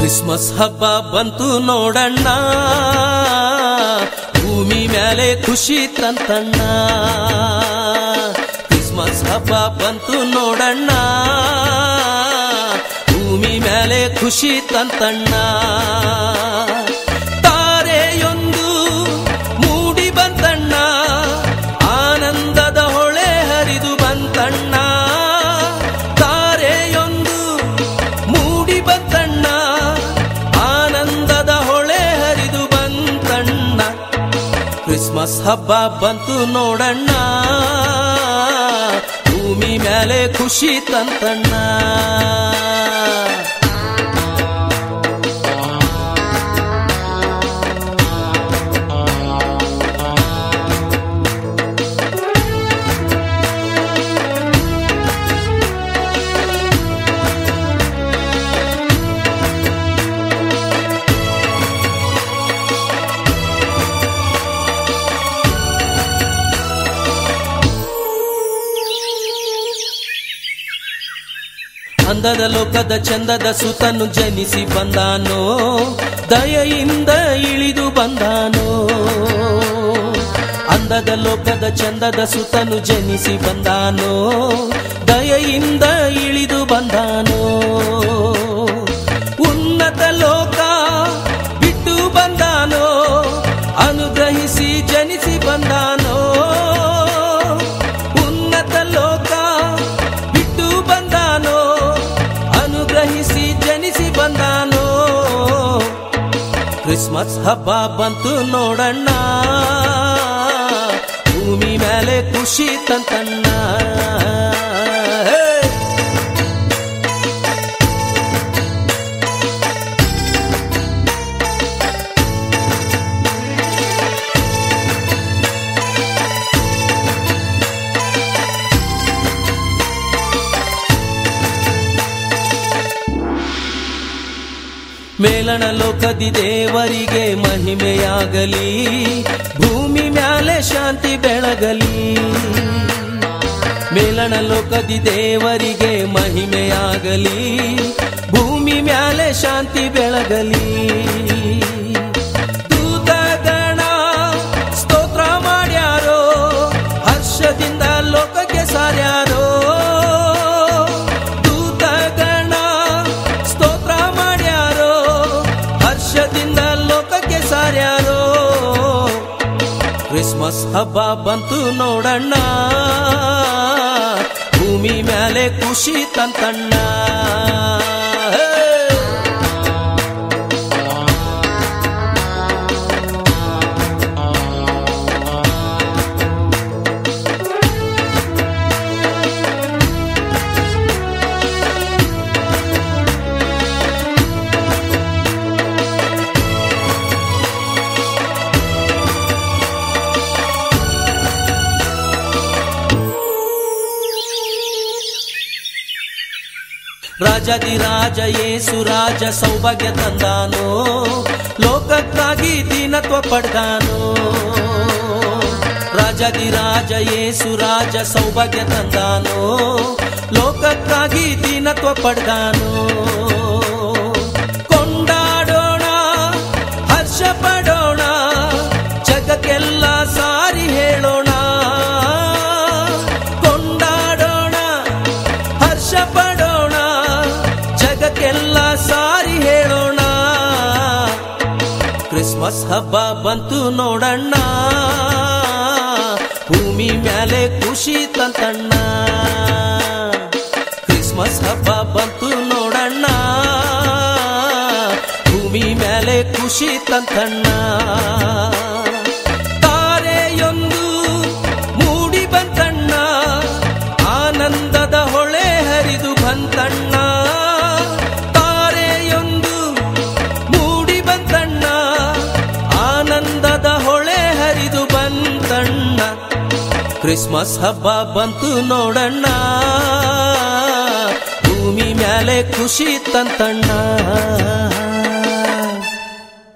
Christmas ಹಬ್ಬ ಬಂತು ನೋಡಣ್ಣ ಭೂಮಿ ಮೇಲೆ ಖುಷಿ ತಂತಣ್ಣ ಕ್ರಿಸ್ಮಸ್ ಹಬ್ಬ ಬಂತು ನೋಡಣ್ಣ ಭೂಮಿ ಮೇಲೆ ಖುಷಿ ತಂತಣ್ಣ ತಾರೆಯೊಂದು ಮೂಡಿ ಬಂತಣ್ಣ ಆನಂದದ ಹೊಳೆ ಹರಿದು ಬಂತಣ್ಣ ತಾರೆಯೊಂದು ಮೂಡಿ ಬಂತಣ್ಣ ಆನಂದದ ಹೊಳೆ ಹರಿದು ಬಂತಣ್ಣ ಕ್ರಿಸ್ಮಸ್ ಹಬ್ಬ ಬಂತು ನೋಡಣ್ಣ ಭೂಮಿ ಮೇಲೆ ಖುಷಿ ತಂತಣ್ಣ ಅಂದದ ಲೋಕದ ಚಂದದ ಸುತನು ಜನಿಸಿ ಬಂದಾನೋ ದಯೆಯಿಂದ ಇಳಿದು ಬಂದಾನೋ ಅಂದದ ಲೋಕದ ಚಂದದ ಸುತನು ಜನಿಸಿ ಬಂದಾನೋ ದಯೆಯಿಂದ ಇಳಿದು ಬಂದಾನೋ ಉನ್ನತ ಲೋಕ ಬಿಟ್ಟು ಬಂದಾನೋ ಅನುಗ್ರಹಿಸಿ ಜನಿಸಿ ಬಂದಾನೋ ಉನ್ನತ ಲೋಕ ಬಿಟ್ಟು ಬಂದಾನೋ ಅನುಗ್ರಹಿಸಿ ಜನಿಸಿ ಬಂದಾನೋ ಕ್ರಿಸ್ಮಸ್ ಹಬ್ಬ ಬಂತು ನೋಡಣ್ಣ ಭೂಮಿ ಮೇಲೆ ಖುಷಿ ತಂತಣ್ಣ ಹೇ! ಮೇಲಣ ಲೋಕದಿ ದೇವರಿಗೆ ಮಹಿಮೆಯಾಗಲಿ ಭೂಮಿ ಮ್ಯಾಲೆ ಶಾಂತಿ ಬೆಳಗಲಿ ಮೇಲಣ ಲೋಕದಿ ದೇವರಿಗೆ ಮಹಿಮೆಯಾಗಲಿ ಭೂಮಿ ಮ್ಯಾಲೆ ಶಾಂತಿ ಬೆಳಗಲಿ ದೂತಗಣ ಸ್ತೋತ್ರ ಮಾಡ್ಯಾರೋ ಹರ್ಷದಿಂದ ಲೋಕಕ್ಕೆ ಸಾರ್ಯಾರೋ ದೂತಗಣ ಸ್ತೋತ್ರ ಮಾಡ್ಯಾರೋ ಹರ್ಷದಿಂದ ಲೋಕಕ್ಕೆ ಸಾರ್ಯಾರೋ ಕ್ರಿಸ್ಮಸ್ ಹಬ್ಬ ಬಂತು ನೋಡಣ್ಣ ಭೂಮಿ ಮೇಲೆ ಖುಷಿ ತಂತಣ್ಣ ಹೇ! ರಾಜದಿ ರಾಜ ಯೇಸು ರಾಜ ಸೌಭಾಗ್ಯ ತಂದಾನೋ ಲೋಕಕ್ಕಾಗಿ ದೀನತ್ವ ಪಡೆದಾನೋ ರಾಜದಿ ರಾಜ ಯೇಸು ರಾಜ ಸೌಭಾಗ್ಯ ತಂದಾನೋ ಲೋಕಕ್ಕಾಗಿ ದೀನತ್ವ ಪಡೆದಾನೋ ಕೊಂಡಾಡೋಣ ಹರ್ಷ ಪಡೋಣ ಜಗಕ್ಕೆಲ್ಲ ಸಾರಿ ಹೇಳೋಣ ಕೊಂಡಾಡೋಣ ಹರ್ಷ ಪಡೋಣ ಜಗಕ್ಕೆಲ್ಲ ಸಾರಿ ಹೇಳೋಣ ಕ್ರಿಸ್ಮಸ್ ಹಬ್ಬ ಬಂತು ನೋಡಣ್ಣ ಭೂಮಿ ಮ್ಯಾಲೆ ಖುಷಿ ತಂತಣ್ಣ ಕ್ರಿಸ್ಮಸ್ ಹಬ್ಬ ಬಂತು ನೋಡಣ್ಣ ಭೂಮಿ ಮೇಲೆ ಖುಷಿ ತಂತಣ್ಣ ತಾರೆಯೊಂದು ಮೂಡಿ ಬಂತಣ್ಣ ಆನಂದದ ಹೊಳೆ ಹರಿದು ಬಂತಣ್ಣ ತಾರೆಯೊಂದು ಮೂಡಿ ಬಂತಣ್ಣ ಆನಂದದ ಹೊಳೆ ಹರಿದು ಬಂತಣ್ಣ ಕ್ರಿಸ್ಮಸ್ ಹಬ್ಬ ಬಂತು ನೋಡಣ್ಣ ಭೂಮಿ ಮ್ಯಾಲೆ ಖುಷಿ ತಂತಣ್ಣ